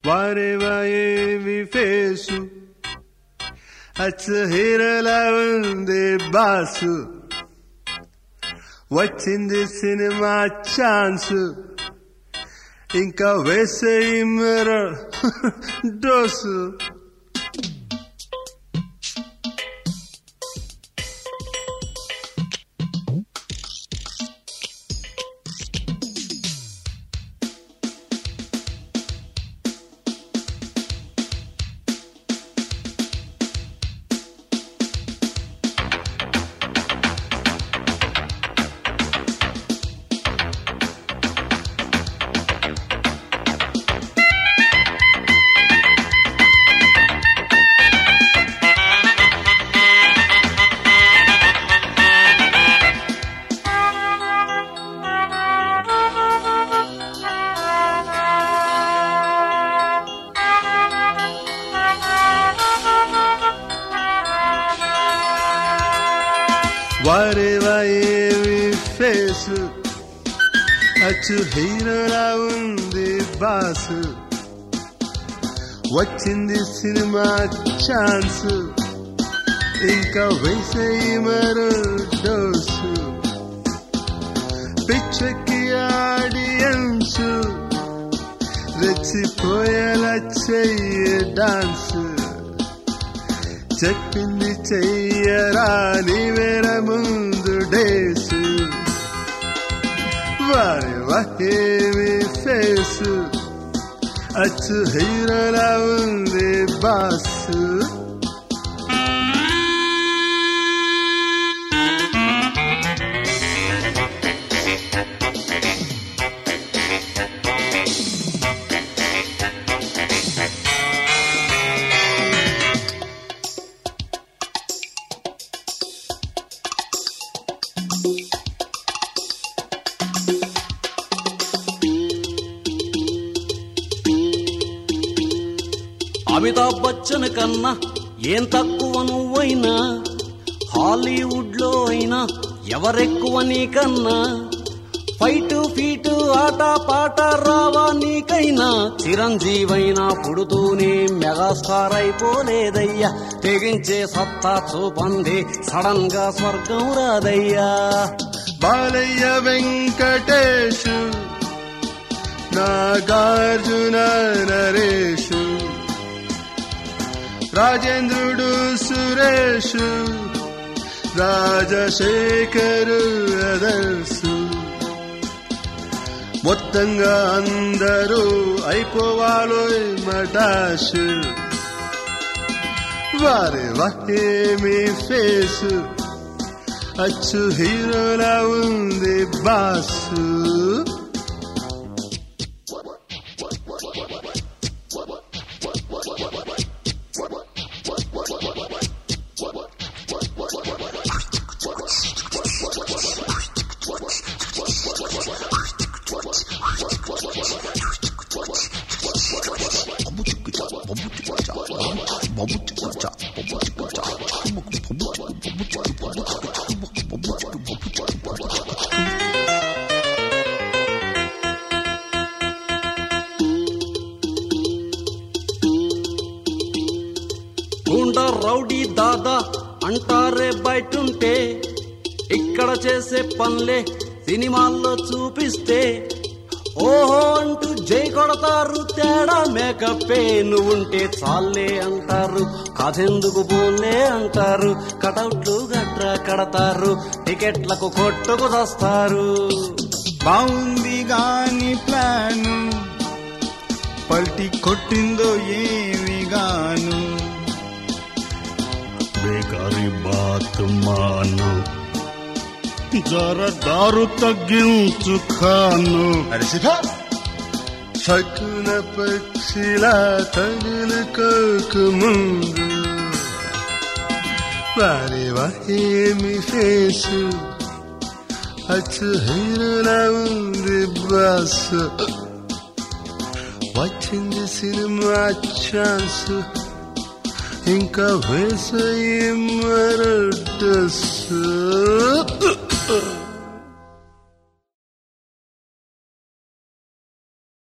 వారేవా ఏమి ఫేసు అచ్చ హీరోలా ఉంది బాసు వచ్చింది సినిమా ఛాన్స్ ఇంకా వేసేయి మరో డోసు వారేవా ఏమి ఫేసు అచ్చు హీరోలా ఉంది బాసు వచ్చింది సినిమా ఛాన్స్ ఇంకా వేసేయి మరో డోసు పిచ్చకి ఆడియన్స్ రెచ్చిపోయేలా చెయ్యి డాన్స్ చెప్పింది చెయ్యరా నీవేర ముందు డేసు వారి వహేమి ఫేసు అచ్చు హీరోలా ఉంది బాసు అమితాబ్ బచ్చన్ కన్నా ఏం తక్కువ నువ్వైనా హాలీవుడ్ లో అయినా ఎవరెక్కువ నీకన్నా ఫైటు ఫీటు ఆట పాట రావా నీకైనా చిరంజీవైనా పుడుతూనే మెగాస్టార్ అయిపోలేదయ్యా తెగించే సత్తా చూపంది సడన్ గా స్వర్గం రాదయ్యా బాలయ్య వెంకటేషు నాగార్జున నరేషు రాజేంద్రుడు సురేషు రాజశేఖరు అదర్సు మొత్తంగా అందరూ అయిపోవాలో మటాషు వారి వహేమి ఫేసు అచ్చు హీరోలా ఉంది బాసు గుండా రౌడీ దాదా అంటారే బయటుంటే ఇక్కడ చేసే పనులే సినిమాల్లో చూపిస్తే ఓహో అంటూ జై కొడతారు తేడా మేకప్పే నువ్వుంటే చాలే అంటారు కథెందుకు పోలే అంటారు కటౌట్లు గట్రా కడతారు టికెట్లకు కొట్టుకు వస్తారు బాగుంది గాని ప్లాను పల్టి కొట్టిందో ఏమి గాను బేకారీ బాత్ మాను జర దారు తగ్గించు ఖాను శకున పక్షిలా తగులుకోకు ముందు వారి వహేమి ఫేసు అచ్చు హీరోలా ఉంది బాసు వచ్చింది సినిమా ఛాన్స్ ఇంకా వేసే మరో డ్రెస్